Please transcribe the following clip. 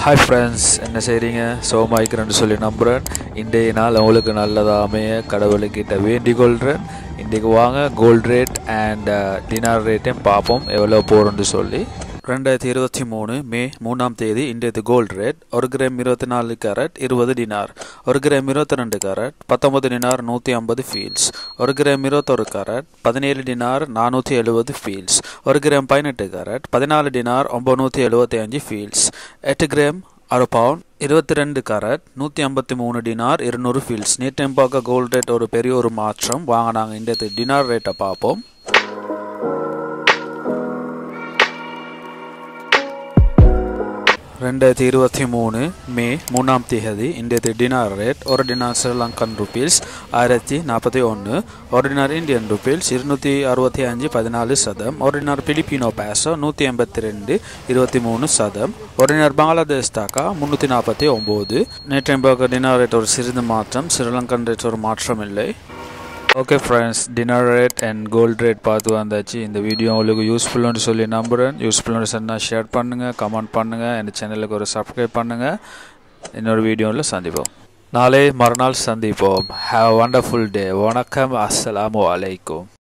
hi friends என்ன செய்கிறீங்க சோமாய்க்கிறேன்னு சொல்லி நம்புகிறேன் இன்றைய நாள் உங்களுக்கு நல்லதாக அமைய கடவுளுக்கிட்ட வேண்டிக் கொள்கிறேன் இன்றைக்கு வாங்க கோல்ட் ரேட் அண்ட் டினார் ரேட்டையும் பார்ப்போம் எவ்வளோ போகிறோன்னு சொல்லி ரெண்டாயிரத்தி இருபத்தி மூணு மே மூணாம் தேதி இன்றைய கோல்ட் ரேட் ஒரு கிராம் இருபத்தி நாலு கேரட் இருபது டினார் ஒரு கிராம் இருபத்தி ரெண்டு கேரட் பத்தொன்பது டினார் நூற்றி ஐம்பது ஃபீல்ஸ் ஒரு கிராம் இருபத்தொரு கேரட் பதினேழு டினார் நானூற்றி எழுபது ஃபீல்ஸ் ஒரு கிராம் பதினெட்டு கேரட் பதினாலு டினார் ஒம்பநூற்றி எழுபத்தி அஞ்சு ஃபீல்ஸ் எட்டு கிராம் அரை பவுன் இருபத்தி ரெண்டு கேரட் நூற்றி ஐம்பத்தி மூணு டினார் இருநூறு ஃபீல்ஸ் நேற்றையும் பார்க்க கோல்ட் ரேட் ஒரு பெரிய ஒரு மாற்றம் வாங்க நாங்கள் இந்த டினார் ரேட்டை பார்ப்போம் ரெண்டாயிரத்தி இருபத்தி மூணு மே மூணாம் தேதி இன்றைய டினார் ரேட் ஒரு டினார் ஸ்ரீலங்கன் ருபீஸ் ஆயிரத்தி நாற்பத்தி ஒன்று ஒரு டினார் இந்தியன் ருபீஸ் இருநூற்றி அறுபத்தி அஞ்சு பதினாலு சதம் ஒரு டினார் பிலிப்பினோ பேசோ நூற்றி எண்பத்தி ரெண்டு இருபத்தி மூணு சதம் ஒரு டினார் பங்களாதேஷ் தாக்கா முந்நூற்றி நாற்பத்தி ஒம்பது நேற்றைய பார்க்க டினார் ரேட் ஒரு சிறிது மாற்றம் ஸ்ரீலங்கன் ரேட் ஒரு மாற்றம் இல்லை okay friends dinar rate and gold rate பார்த்து வந்தாச்சு இந்த வீடியோ உங்களுக்கு யூஸ்ஃபுல்னு சொல்லி நம்புகிறேன் யூஸ்ஃபுல்னு சொன்னால் ஷேர் பண்ணுங்கள் கமெண்ட் பண்ணுங்கள் என் சேனலுக்கு ஒரு சப்ஸ்கிரைப் பண்ணுங்கள் இன்னொரு வீடியோவில் சந்திப்போம் நாளை மறுநாள் சந்திப்போம் ஹாவ் வண்டர்ஃபுல் டே வணக்கம் அஸ்ஸலாமு அலைக்கும்